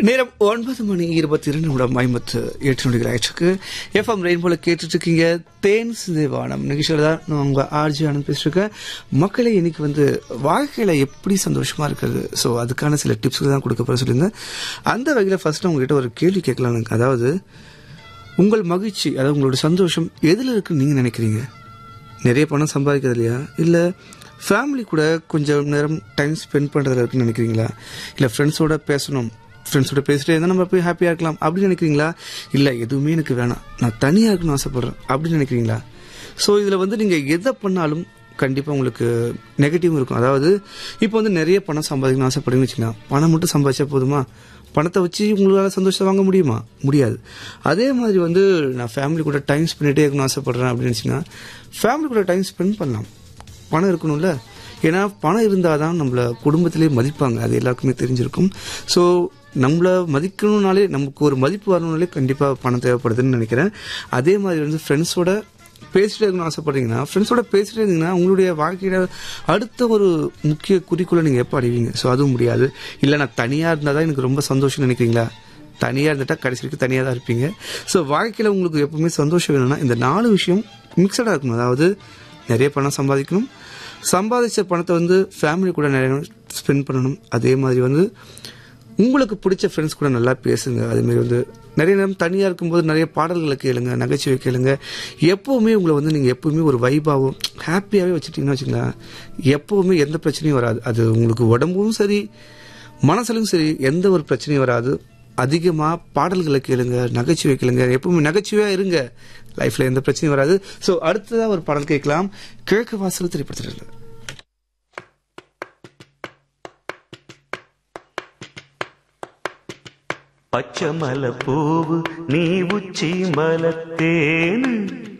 நேரம் ஒன்பது மணி இருபத்தி இரண்டு நிமிடம் ஐம்பத்து எட்டு நொடிகள் ஆயிடுச்சுக்கு எஃப்எம் ரெயின்போல கேட்டுட்டு இருக்கீங்க தேன் சிதைவானம் நிகழ்ச்சியில் தான் நான் உங்க ஆர்ஜி ஆனந்த் பேசிருக்கேன் மக்களை இன்னைக்கு வந்து வாழ்க்கையில எப்படி சந்தோஷமா இருக்கிறது ஸோ அதுக்கான சில டிப்ஸ் தான் கொடுக்க போற சொல்லியிருந்தேன் அந்த வகையில் ஃபர்ஸ்ட் உங்ககிட்ட ஒரு கேள்வி கேட்கலாம் எனக்கு அதாவது உங்கள் மகிழ்ச்சி அதாவது உங்களோட சந்தோஷம் எதுல இருக்குன்னு நீங்க நினைக்கிறீங்க நிறைய பணம் சம்பாதிக்கிறது இல்லையா இல்ல ஃபேமிலி கூட கொஞ்சம் நேரம் டைம் ஸ்பெண்ட் பண்றதுல இருக்குன்னு நினைக்கிறீங்களா இல்ல ஃப்ரெண்ட்ஸோட பேசணும் ஃப்ரெண்ட்ஸோட பேசிட்டே இருந்தால் நம்ம போய் ஹாப்பியாக இருக்கலாம் அப்படின்னு நினைக்கிறீங்களா இல்லை எதுவுமே எனக்கு வேணாம் நான் தனியாக இருக்கணும்னு ஆசைப்படுறேன் அப்படின்னு நினைக்கிறீங்களா ஸோ இதில் வந்து நீங்கள் எதை பண்ணாலும் கண்டிப்பாக உங்களுக்கு நெகட்டிவ் இருக்கும் அதாவது இப்போ வந்து நிறைய பணம் சம்பாதிக்கணும்னு ஆசைப்படுறீங்கன்னு வச்சுக்கலாம் பணம் மட்டும் சம்பாதிச்சா போதுமா பணத்தை வச்சு உங்களால் சந்தோஷத்தை வாங்க முடியுமா முடியாது அதே மாதிரி வந்து நான் ஃபேமிலி கூட டைம் ஸ்பெண்ட்டே இருக்கணும்னு ஆசைப்படுறேன் அப்படின்னு வச்சுங்கன்னா ஃபேமிலி கூட டைம் ஸ்பெண்ட் பண்ணலாம் பணம் இருக்கணும்ல ஏன்னா பணம் இருந்தால் தான் நம்மள குடும்பத்திலே மதிப்பாங்க அது எல்லாருக்குமே தெரிஞ்சிருக்கும் ஸோ நம்மள மதிக்கணும்னாலே நமக்கு ஒரு மதிப்பு வரணும்னாலே கண்டிப்பாக பணம் தேவைப்படுதுன்னு நினைக்கிறேன் அதே மாதிரி வந்து ஃப்ரெண்ட்ஸோட பேசிட்டே இருக்கணும்னு ஆசைப்படுறீங்கன்னா ஃப்ரெண்ட்ஸோட பேசிட்டே இருந்தீங்கன்னா உங்களுடைய வாழ்க்கையில அடுத்த ஒரு முக்கிய குறிக்கோளை நீங்கள் எப்போ அடைவீங்க ஸோ அதுவும் முடியாது இல்லை நான் தனியாக இருந்தால் தான் எனக்கு ரொம்ப சந்தோஷம் நினைக்கிறீங்களா தனியாக இருந்துட்டா கடைசி வரைக்கும் தனியாக தான் இருப்பீங்க ஸோ வாழ்க்கையில் உங்களுக்கு எப்பவுமே சந்தோஷம் வேணும்னா இந்த நாலு விஷயம் மிக்சடாக இருக்கணும் அதாவது நிறைய பணம் சம்பாதிக்கணும் சம்பாதிச்ச பணத்தை வந்து ஃபேமிலி கூட நிறைய ஸ்பெண்ட் பண்ணணும் அதே மாதிரி வந்து உங்களுக்கு பிடிச்ச ஃப்ரெண்ட்ஸ் கூட நல்லா பேசுங்க அதேமாரி வந்து நிறைய நேரம் தனியாக இருக்கும்போது நிறைய பாடல்களை கேளுங்க நகைச்சுவை கேளுங்க எப்போவுமே உங்களை வந்து நீங்கள் எப்போவுமே ஒரு வைபாகவும் ஹாப்பியாகவே வச்சுட்டீங்கன்னு வச்சுங்களேன் எப்போவுமே எந்த பிரச்சனையும் வராது அது உங்களுக்கு உடம்பும் சரி மனசுலும் சரி எந்த ஒரு பிரச்சனையும் வராது அதிகமாக பாடல்களை கேளுங்க நகைச்சுவை கேளுங்க எப்பவுமே நகைச்சுவையாக இருங்க லைஃப்பில் எந்த பிரச்சனையும் வராது ஸோ அடுத்ததாக ஒரு பாடல் கேட்கலாம் கிழக்கு வாசல் திரைப்படத்தில் பச்சை மலை பூவு நீ உச்சி மலத்தேனு